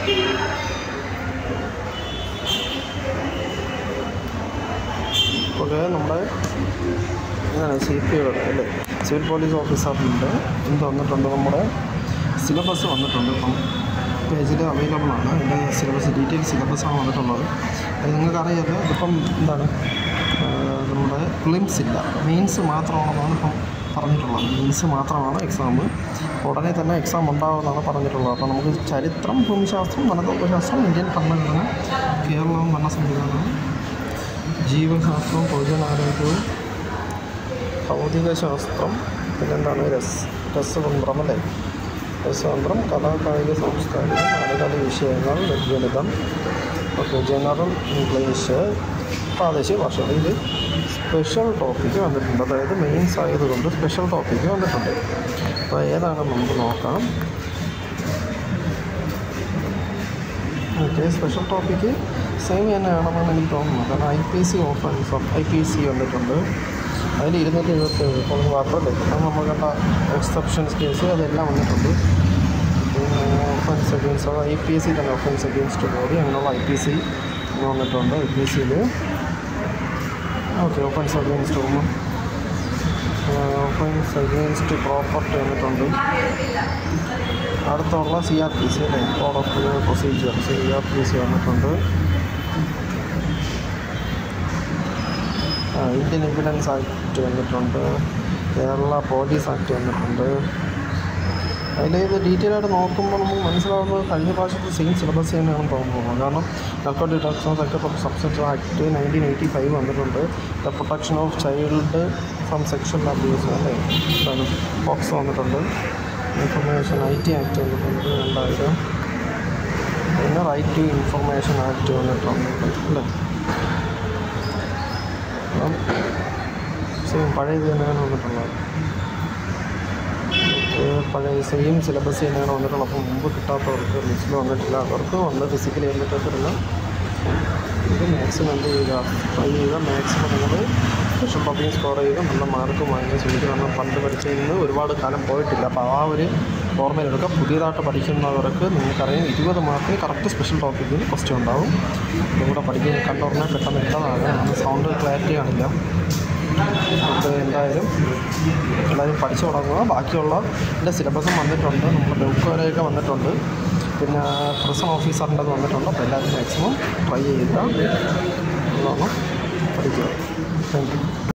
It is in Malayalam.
ഓക്കെ നമ്മുടെ ഇതാണ് സി പി അല്ലേ സിവിൽ പോലീസ് ഓഫീസറിൻ്റെ ഇത് വന്നിട്ടുണ്ട് നമ്മുടെ സിലബസ് വന്നിട്ടുണ്ട് ഇപ്പം പേജിൽ അവൈലബിൾ ആണ് അതിൻ്റെ സിലബസ് ഡീറ്റെയിൽ സിലബസാണ് വന്നിട്ടുള്ളത് അത് നിങ്ങൾക്കറിയാലോ ഇതിപ്പം എന്താണ് ആ, നമ്മുടെ പ്ലിംസ് ഇല്ല മെയിൻസ് മാത്രമാണെന്നാണ് ഇപ്പം പറഞ്ഞിട്ടുള്ളത് മെയിൻസ് മാത്രമാണ് എക്സാം ഉടനെ തന്നെ എക്സാം ഉണ്ടാവുമെന്നാണ് പറഞ്ഞിട്ടുള്ളത് അപ്പോൾ നമുക്ക് ചരിത്രം ഭൂമിശാസ്ത്രം വനതത്വശാസ്ത്രം ഇന്ത്യൻ ഭരണഘടന കേരളവും ഭരണ സംവിധാനവും ജീവശാസ്ത്രവും പൊതുജനാരോഗ്യവും ഭൗതികശാസ്ത്രം പിന്നെന്താണ് രസ് രസതന്ത്രം അല്ലേ രസതന്ത്രം കലാകായിക സാംസ്കാരിക നാലുകാലി വിഷയങ്ങൾ ഗണിതം ഓക്കെ ജനറൽ ഇംഗ്ലീഷ് പ്രാദേശിക ഭാഷകൾ ഇത് സ്പെഷ്യൽ ടോപ്പിക്ക് വന്നിട്ടുണ്ട് അതായത് മെയിൻസ് ആയതുകൊണ്ട് സ്പെഷ്യൽ ടോപ്പിക്ക് വന്നിട്ടുണ്ട് അപ്പോൾ ഏതാണെന്ന് നമുക്ക് നോക്കാം ഓക്കെ സ്പെഷ്യൽ ടോപ്പിക്ക് സെയിം തന്നെയാണെന്നാണ് എനിക്ക് തോന്നുന്നത് കാരണം I P C offence I P C വന്നിട്ടുണ്ട് അതിൽ ഇരുന്നൂറ്റി എഴുപത്തി ഏഴ് ഇപ്പോൾ മാത്രമല്ലേ അത് നമ്മൾ കണ്ട എക്സെപ്ഷൻസ് കേസ് അതെല്ലാം വന്നിട്ടുണ്ട് പിന്നെ ഒഫൻസ് അഗെയിൻസ്റ്റ് അത് ഐ പി എസ് സി തന്നെ ഒഫൻസ് അഗെയിൻസ്റ്റ് ബോഡി അങ്ങനെയുള്ള ഐ പി സി വന്നിട്ടുണ്ട് ഐ പി സിയിൽ okay offence against woman offence against property വന്നിട്ടുണ്ട് അടുത്തുള്ള സി ആർ പി സി അല്ലേ code of criminal procedure C R P C വന്നിട്ടുണ്ട് ആ, ഇന്ത്യൻ എവിഡൻസ് ആക്ട് വന്നിട്ടുണ്ട് കേരള പോലീസ് ആക്ട് വന്നിട്ടുണ്ട് അതിലേത് ഡീറ്റെയിൽ ആയിട്ട് നോക്കുമ്പോൾ നമുക്ക് മനസ്സിലാവുന്നത് കഴിഞ്ഞ പ്രാവശ്യത്തെ സെയിം സിലബസ് തന്നെയാണെന്ന് തോന്നുന്നു കാരണം narcotic drugs sector of substance act nineteen eighty five വന്നിട്ടുണ്ട് the protection of child from sexual abuse അല്ലേ എന്താണ് പോക്സ് വന്നിട്ടുണ്ട് ഇൻഫർമേഷൻ ഐ ടി ആക്ട് വന്നിട്ടുണ്ട് രണ്ടായിരം പിന്നെ റൈറ്റ് ടു ഇൻഫർമേഷൻ ആക്ട് വന്നിട്ടുണ്ട് അല്ലേ അപ്പം സെയിം പഴയത് തന്നെയാണ് വന്നിട്ടുള്ളത് ഏഹ് പഴയ സെയിം സിലബസ് തന്നെയാണ് വന്നിട്ടുള്ളത് അപ്പോൾ മുമ്പ് കിട്ടാത്തവർക്ക് ലിസ്റ്റിൽ വന്നിട്ടില്ല അവർക്ക് വന്ന് ഫിസിക്കലി വന്നിട്ടില്ല ഇത് മാക്സിമം എന്ത് ചെയ്യുക ട്രൈ ചെയ്യുക മാക്സിമം നിങ്ങൾ സ്പെഷ്യൽ ടോപ്പിംഗ് സ്കോർ ചെയ്യുക നല്ല മാർക്ക് വാങ്ങി ശ്രമിക്കുക കാരണം പണ്ട് പഠിച്ചതിൽ നിന്ന് ഒരുപാട് കാലം പോയിട്ടില്ല അപ്പോൾ ആ ഒരു ഓർമ്മയിലെടുക്കുക പുതിയതായിട്ട് പഠിക്കുന്നവർക്ക് നിങ്ങൾക്കറിയാം ഇരുപത് മാർക്കിന് കറക്റ്റ് സ്പെഷ്യൽ ടോപ്പിക്കിന് ക്വസ്റ്റ്യൻ ഉണ്ടാവും നിങ്ങളുടെ പഠിക്കുന്ന കണ്ടുറഞ്ഞാൽ പെട്ടെന്ന് ഇട്ടതാണ് കാരണം സൗണ്ട് ക്ലാരിറ്റി കാണില്ല നമുക്ക് എന്തായാലും എല്ലാവരും പഠിച്ചു തുടങ്ങുക ബാക്കിയുള്ള എൻ്റെ സിലബസും വന്നിട്ടുണ്ട് നമ്മുടെ ബുക്ക് വരെയൊക്കെ വന്നിട്ടുണ്ട് പിന്നെ പ്രസൻ ഓഫീസറിൻ്റെത് വന്നിട്ടുണ്ട് അപ്പോൾ എല്ലാവരും മാക്സിമം ട്രൈ ചെയ്യുക നല്ലോണം പഠിക്കുക താങ്ക് യു